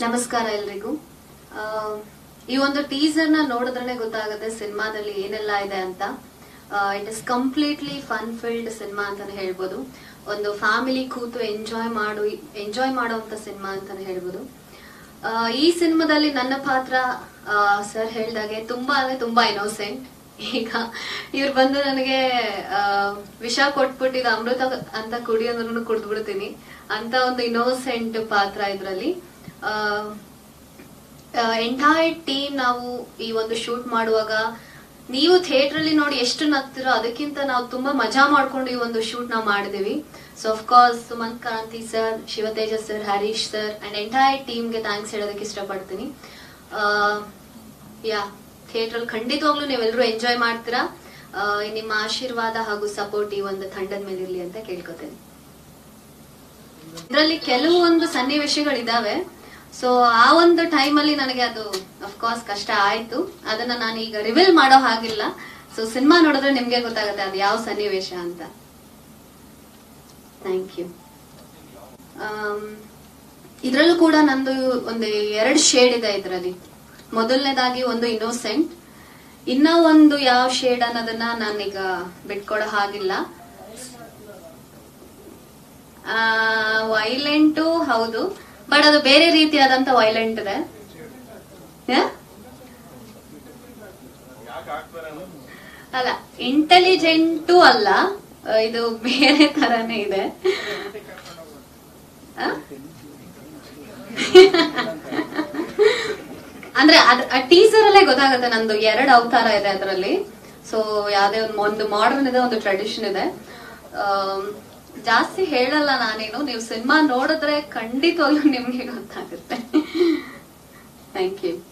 ನಮಸ್ಕಾರ ಎಲ್ರಿಗೂ ಆ, ಈ ಒಂದು ಟೀಸರ್ ನ ನೋಡಿದ್ರೆ ಗೊತ್ತಾಗುತ್ತೆ ಸಿನಿಮಾದಲ್ಲಿ ಏನೆಲ್ಲ ಇದೆ ಅಂತ it is completely fun filled ಸಿನಿಮಾ ಅಂತಾನೆ ಹೇಳ್ಬೋದು ಒಂದು ಫ್ಯಾಮಿಲಿ ಕೂತು ಎಂಜಾಯ್ ಮಾಡು ಎಂಜಾಯ್ ಮಾಡುವಂತ ಸಿನಿಮಾ ಅಂತಾನೆ ಹೇಳ್ಬೋದು ಆ, ಈ ಸಿನಿಮಾದಲ್ಲಿ ನನ್ನ ಪಾತ್ರ ಸರ್ ಹೇಳ್ದಾಗೆ ತುಂಬಾ ಅಂದ್ರೆ ತುಂಬಾ ಇನೋಸೆಂಟ್ ಈಗ ಇವ್ರು ಬಂದು ನನಗೆ ಆ, ವಿಷ ಕೊಟ್ಬಿಟ್ಟು ಇದು ಅಮೃತ ಅಂತ ಕುಡಿ ಅಂದ್ರೂ ಕುಡ್ದ್ಬಿಡ್ತೀನಿ ಅಂತ ಒಂದು ಇನೋಸೆಂಟ್ ಪಾತ್ರ ಇದ್ರಲ್ಲಿ ಎಂಟೈರ್ ಟೀಮ್ ನಾವು ಈ ಒಂದು ಶೂಟ್ ಮಾಡುವಾಗ ನೀವು ಥಿಯೇಟರ್ ಅಲ್ಲಿ ನೋಡಿ ಎಷ್ಟು ನಗ್ತಿರೋ ಅದಕ್ಕಿಂತ ನಾವು ತುಂಬಾ ಮಜಾ ಮಾಡ್ಕೊಂಡು ಈ ಒಂದು ಶೂಟ್ ನಾವು ಮಾಡಿದೀವಿ so of course Sumanth Kranti sir Shivateja sir Harish sir and entire ಟೀಮ್ಗೆ ಥ್ಯಾಂಕ್ಸ್ ಹೇಳೋದಕ್ಕೆ ಇಷ್ಟಪಡ್ತೀನಿ ಯಾ ಥಿಯೇಟರ್ ಅಲ್ಲಿ ಖಂಡಿತವಾಗ್ಲೂ ನೀವೆಲ್ಲರೂ ಎಂಜಾಯ್ ಮಾಡ್ತೀರಾ ಆ, ನಿಮ್ಮ ಆಶೀರ್ವಾದ ಹಾಗೂ ಸಪೋರ್ಟ್ ಈ ಒಂದು ತಂಡದ ಮೇಲೆ ಇರ್ಲಿ ಅಂತ ಕೇಳ್ಕೊತೇನೆ ಇದರಲ್ಲಿ ಕೆಲವೊಂದು ಸನ್ನಿವೇಶಗಳಿದಾವೆ ಸೊ ಆ ಒಂದು ಟೈಮ್ ಅಲ್ಲಿ ನನಗೆ ಅದು ಅಫ್ಕೋರ್ಸ್ ಕಷ್ಟ ಆಯ್ತು ಅದನ್ನ ನಾನು ಈಗ ರಿವೀಲ್ ಮಾಡೋ ಹಾಗಿಲ್ಲ ಸೊ ಸಿನಿಮಾ ನೋಡಿದ್ರೆ ನಿಮ್ಗೆ ಗೊತ್ತಾಗುತ್ತೆ ಅದು ಯಾವ ಸನ್ನಿವೇಶ ಅಂತ ಥ್ಯಾಂಕ್ ಯು ಇದ್ರಲ್ಲೂ ಕೂಡ ನಂದು ಒಂದು ಎರಡು ಶೇಡ್ ಇದೆ ಇದರಲ್ಲಿ ಮೊದಲನೇದಾಗಿ ಒಂದು ಇನ್ನೋಸೆಂಟ್ ಇನ್ನ ಒಂದು ಯಾವ ಶೇಡ್ ಅನ್ನೋದನ್ನ ನಾನೀಗ ಬಿಟ್ಕೊಡೋ ಹಾಗಿಲ್ಲ ವೈಲೆಂಟು ಹೌದು ಬಟ್ ಅದು ಬೇರೆ ರೀತಿಯಾದಂತ ವೈಲೆಂಟ್ ಇದೆ ಯಾ? ಅಲ್ಲ ಇಂಟೆಲಿಜೆಂಟು ಅಲ್ಲ ಆ, ಇದು ಬೇರೆ ತರನೇ ಇದೆ ಆ? ಅಂದ್ರೆ ಅದ್ ಆ ಟೀಸರ್ ಅಲ್ಲೇ ಗೊತ್ತಾಗುತ್ತೆ ನಂದು ಎರಡು ಅವತಾರ ಇದೆ ಅದರಲ್ಲಿ ಸೊ ಯಾವ್ದೇ ಒಂದು ಒಂದು ಮಾಡರ್ನ್ ಇದೆ ಒಂದು ಟ್ರೆಡಿಷನ್ ಇದೆ ಆಮ್, ಜಾಸ್ತಿ ಹೇಳಲ್ಲ ನಾನೇನು ನೀವು ಸಿನಿಮಾ ನೋಡಿದ್ರೆ ಖಂಡಿತವಾಗ್ಲೂ ನಿಮ್ಗೆ ಗೊತ್ತಾಗುತ್ತೆ ಥ್ಯಾಂಕ್ ಯು